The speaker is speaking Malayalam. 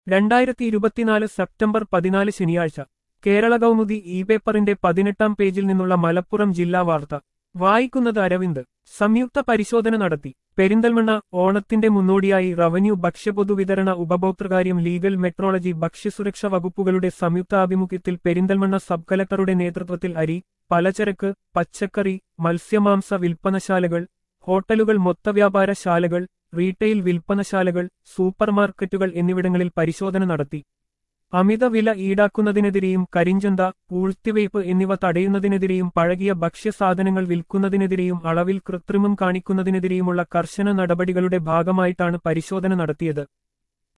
രണ്ടായിരത്തി ഇരുപത്തിനാല് സെപ്റ്റംബർ പതിനാല് ശനിയാഴ്ച കേരള കൗമുദി ഇ പേപ്പറിന്റെ പതിനെട്ടാം പേജിൽ നിന്നുള്ള മലപ്പുറം ജില്ലാ വാർത്ത വായിക്കുന്നത് അരവിന്ദ് സംയുക്ത പരിശോധന നടത്തി പെരിന്തൽമണ്ണ ഓണത്തിന്റെ മുന്നോടിയായി റവന്യൂ ഭക്ഷ്യപൊതുവിതരണ ഉപഭോക്തൃകാര്യം ലീഗൽ മെട്രോളജി ഭക്ഷ്യസുരക്ഷ വകുപ്പുകളുടെ സംയുക്താഭിമുഖ്യത്തിൽ പെരിന്തൽമണ്ണ സബ് കലക്ടറുടെ നേതൃത്വത്തിൽ അരി പലചരക്ക് പച്ചക്കറി മത്സ്യമാംസ വിൽപ്പനശാലകൾ ഹോട്ടലുകൾ മൊത്തവ്യാപാര ശാലകൾ റീറ്റെയിൽ വിൽപ്പനശാലകൾ സൂപ്പർമാർക്കറ്റുകൾ എന്നിവിടങ്ങളിൽ പരിശോധന നടത്തി അമിത വില ഈടാക്കുന്നതിനെതിരെയും കരിഞ്ചന്ത പൂഴ്ത്തിവയ്പ് എന്നിവ തടയുന്നതിനെതിരെയും പഴകിയ ഭക്ഷ്യസാധനങ്ങൾ വിൽക്കുന്നതിനെതിരെയും അളവിൽ കൃത്രിമം കാണിക്കുന്നതിനെതിരെയുമുള്ള കർശന നടപടികളുടെ ഭാഗമായിട്ടാണ് പരിശോധന നടത്തിയത്